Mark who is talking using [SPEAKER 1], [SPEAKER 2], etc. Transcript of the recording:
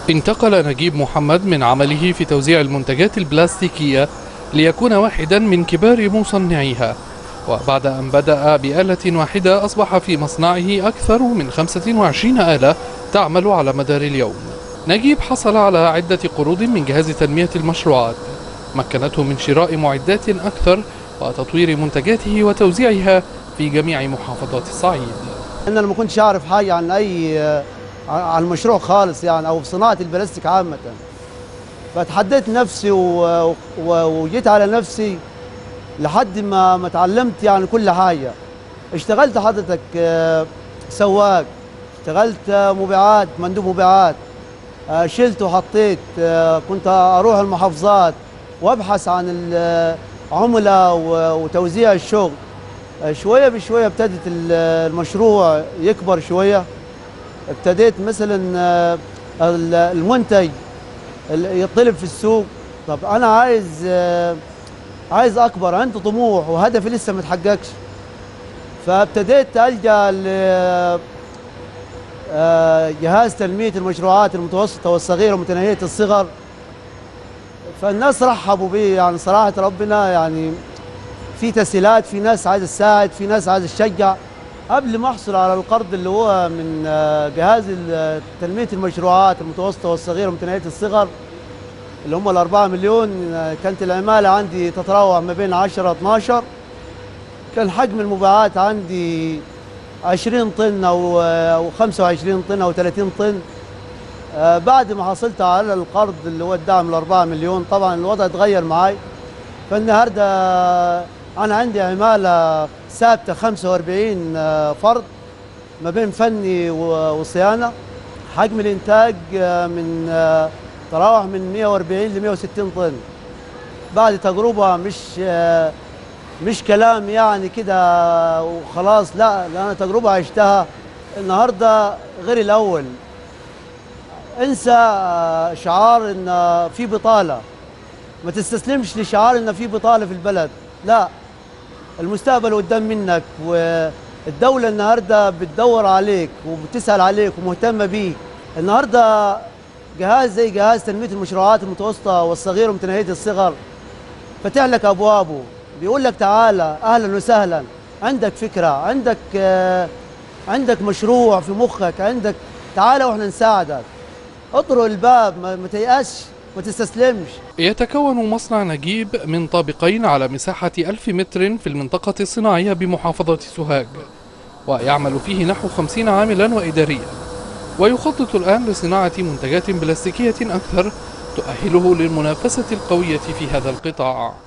[SPEAKER 1] انتقل نجيب محمد من عمله في توزيع المنتجات البلاستيكية ليكون واحدا من كبار مصنعيها وبعد أن بدأ بآلة واحدة أصبح في مصنعه أكثر من 25 آلة تعمل على مدار اليوم نجيب حصل على عدة قروض من جهاز تنمية المشروعات مكنته من شراء معدات أكثر وتطوير منتجاته وتوزيعها في جميع محافظات الصعيد
[SPEAKER 2] انا ما كنتش اعرف حاجه عن اي عن المشروع خالص يعني او صناعه البلاستيك عامه فتحديت نفسي و- و- وجيت على نفسي لحد ما ما اتعلمت يعني كل حاجه اشتغلت حضرتك آه، سواق اشتغلت آه، مبيعات مندوب مبيعات آه، شلت وحطيت آه، كنت اروح المحافظات وابحث عن العملاء و- وتوزيع الشغل آه، شويه بشويه ابتدت ال- المشروع يكبر شويه ابتديت مثلا آه، ال- المنتج ال- يطلب في السوق طب انا عايز آه، عايز اكبر عندي طموح وهدفي لسه ما اتحققش فابتديت الجا ل آه، جهاز تنميه المشروعات المتوسطه والصغيره ومتناهيه الصغر فالناس رحبوا بي يعني صراحه ربنا يعني في تسهيلات في ناس عايزه تساعد في ناس عايزه تشجع قبل ما احصل على القرض اللي هو من آه، جهاز ال- تنميه المشروعات المتوسطه والصغيره ومتناهيه الصغر اللي هم الأربعة مليون آه، كانت العمالة عندي تتراوح ما بين 10 12 كان حجم المبيعات عندي 20 طن أو أو 25 طن أو 30 طن آه، بعد ما حصلت على القرض اللي هو الدعم الأربعة مليون طبعا الوضع اتغير معي فالنهارده أنا عندي عمالة ثابتة 45 آه، فرد ما بين فني و- وصيانة حجم الإنتاج آه، من آه، تراوح من 140 ل 160 طن بعد تجربة مش آه، مش كلام يعني كده وخلاص لا لا أنا تجربة عشتها النهارده غير الأول انسى آه، شعار ان آه، في بطالة ما تستسلمش لشعار ان في بطالة في البلد لا المستقبل قدام منك والدولة النهارده بتدور عليك وبتسأل عليك ومهتمة بيك النهارده جهاز زي جهاز تنمية المشروعات المتوسطة والصغيرة ومتناهية الصغر فتح لك أبوابه بيقول لك تعالى أهلا وسهلا عندك فكرة عندك آه، عندك مشروع في مخك عندك تعالى واحنا نساعدك اطرق الباب ما ما تيأسش ما تستسلمش
[SPEAKER 1] يتكون مصنع نجيب من طابقين على مساحة ألف متر في المنطقة الصناعية بمحافظة سوهاج ويعمل فيه نحو خمسين عاملا وإداريا ويخطط الآن لصناعة منتجات بلاستيكية أكثر تؤهله للمنافسة القوية في هذا القطاع